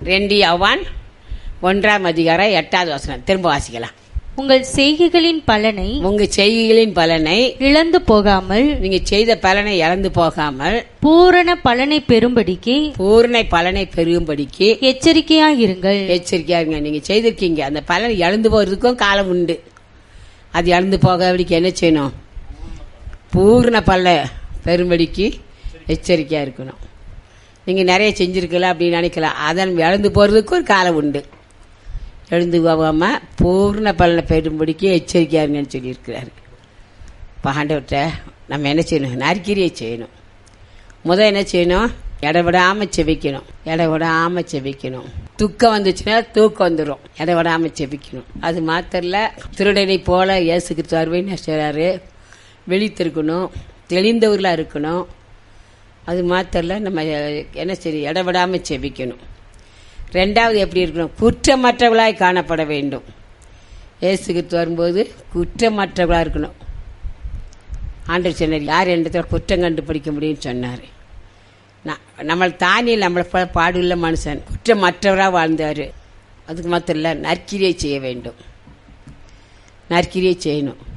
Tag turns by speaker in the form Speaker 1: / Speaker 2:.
Speaker 1: ரெண்டு யவான் ஒன்றாம் அதிகாரம் எட்டாவது வசனம் திரும்ப வாசிக்கலாம்
Speaker 2: உங்கள் செய்கைகளின் பலனை
Speaker 1: உங்க செய்கைகளின் பலனை
Speaker 2: இழந்து போகாமல்
Speaker 1: நீங்க செய்த பலனை இழந்து போகாமல்
Speaker 2: பூரண பலனை பெறும்படிக்கு
Speaker 1: பூர்ண பலனை பெருகும்படிக்கு
Speaker 2: எச்சரிக்கையாயிருங்கள்
Speaker 1: எச்சரிக்கையா இருங்க நீங்க செய்திருக்கீங்க அந்த பலன் இழந்து போறதுக்கும் காலம் உண்டு அது இழந்து போகாதபடிக்கு என்ன செய்யணும் பூர்ண பல பெரும்படிக்கு எச்சரிக்கையா இருக்கணும் நீங்க நிறைய செஞ்சிருக்கல அப்படின்னு நினைக்கலாம் அதன் இழந்து போறதுக்கு ஒரு காலம் உண்டு எழுந்து போகாம பூர்ண பலனை பெறும்படிக்கு எச்சரிக்கையா இருங்கன்னு சொல்லியிருக்கிறாரு இப்போ ஆண்டவர்கிட்ட நம்ம என்ன செய்யணும் நற்கிரியை செய்யணும் முத என்ன செய்யணும் இடவிடாம செபிக்கணும் இடவிடாம செபிக்கணும் துக்கம் வந்துச்சுன்னா தூக்கம் வந்துடும் இடவிடாம செபிக்கணும் அது மாத்திரல திருடனை போல இயேசு கிறிஸ்து அருமைன்னு செய்றாரு விழித்திருக்கணும் தெளிந்தவர்களா இருக்கணும் அது மாத்திரல நம்ம என்ன செய்ய இடவிடாம செபிக்கணும் ரெண்டாவது எப்படி இருக்கணும் குற்றமற்றவளாய் காணப்பட வேண்டும் இயேசு கிறிஸ்து வரும்போது குற்றமற்றவளாக இருக்கணும் ஆண்டவர் சொன்னார் யார் இடத்துல குற்றம் கண்டுபிடிக்க முடியும்னு சொன்னார் நம்மளை தானே நம்மளை போல பாடுள்ள மனுஷன் குற்றமற்றவராக வாழ்ந்தார் அதுக்கு மாத்திரம் இல்லை நற்கிரியை செய்ய வேண்டும் நற்கிரியை செய்யணும்